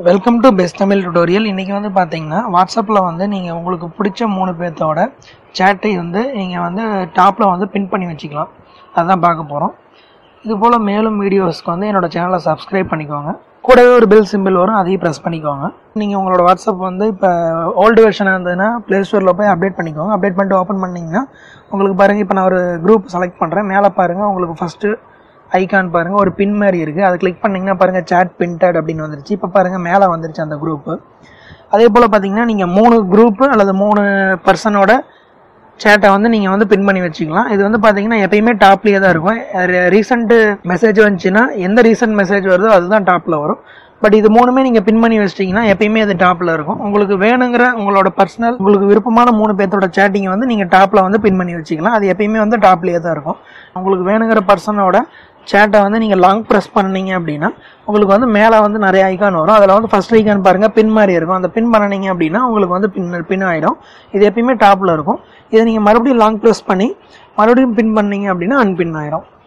welcome to best Tamil tutorial இன்றைக்கி வந்து பார்த்தீங்கன்னா வாட்ஸ்அப்பில் வந்து நீங்கள் உங்களுக்கு பிடிச்ச மூணு பேர்த்தோட சேட்டை வந்து நீங்கள் வந்து டாப்பில் வந்து பின் பண்ணி வச்சுக்கலாம் அதுதான் பார்க்க போகிறோம் இது போல் மேலும் வீடியோஸ்க்கு வந்து என்னோட சேனலை சப்ஸ்கிரைப் பண்ணிக்கோங்க கூடவே ஒரு பெல் சிம்பிள் வரும் அதையும் ப்ரெஸ் பண்ணிக்கோங்க நீங்கள் உங்களோட வாட்ஸ்அப் வந்து இப்போ ஓல்டு வெர்ஷனாக இருந்ததுன்னா ப்ளே ஸ்டோரில் போய் அப்டேட் பண்ணிக்கோங்க அப்டேட் பண்ணிட்டு ஓப்பன் பண்ணிங்கன்னா உங்களுக்கு பாருங்கள் இப்போ நான் ஒரு குரூப் செலக்ட் பண்ணுறேன் மேலே பாருங்கள் உங்களுக்கு ஃபஸ்ட்டு ஐகான் பாருங்கள் ஒரு பின் மாதிரி இருக்குது அதை கிளிக் பண்ணிங்கன்னா பாருங்கள் சேட் பின்டட் அப்படின்னு வந்துருச்சு இப்போ பாருங்கள் மேலே வந்துருச்சு அந்த குரூப்பு அதே போல் பார்த்தீங்கன்னா நீங்கள் மூணு குரூப்பு அல்லது மூணு பர்சனோட சேட்டை வந்து நீங்கள் வந்து பின் பண்ணி வச்சுக்கலாம் இது வந்து பார்த்தீங்கன்னா எப்பயுமே டாப்லேயே தான் இருக்கும் ரீசெண்ட் மெசேஜ் வந்துச்சுன்னா எந்த ரீசெண்ட் மெசேஜ் வருதோ அதுதான் டாப்பில் வரும் பட் இது மூணுமே நீங்கள் பின் பண்ணி வச்சிட்டிங்கன்னா எப்பயுமே அது டாப்பில் இருக்கும் உங்களுக்கு வேணுங்கிற உங்களோட பர்சனல் உங்களுக்கு விருப்பமான மூணு பேர்த்தோட சேட்டிங்கை வந்து நீங்கள் டாப்பில் வந்து பின் பண்ணி வச்சுக்கலாம் அது எப்பயுமே வந்து டாப்லேயே தான் இருக்கும் உங்களுக்கு வேணுங்கிற பர்சனோட சேட்டை வந்து நீங்கள் லாங் ப்ரெஸ் பண்ணீங்க அப்படின்னா உங்களுக்கு வந்து மேலே வந்து நிறைய ஐகான் வரும் அதில் வந்து ஃபஸ்ட் ஐகான் பாருங்கள் பின் மாதிரி இருக்கும் அந்த பின் பண்ணினீங்க அப்படின்னா உங்களுக்கு வந்து பின் பின் ஆகிடும் இது எப்பயுமே டாப்பில் இருக்கும் இதை நீங்கள் மறுபடியும் லாங் ப்ரெஸ் பண்ணி மறுபடியும் பின் பண்ணீங்க அப்படின்னா அன்பின் ஆயிடும்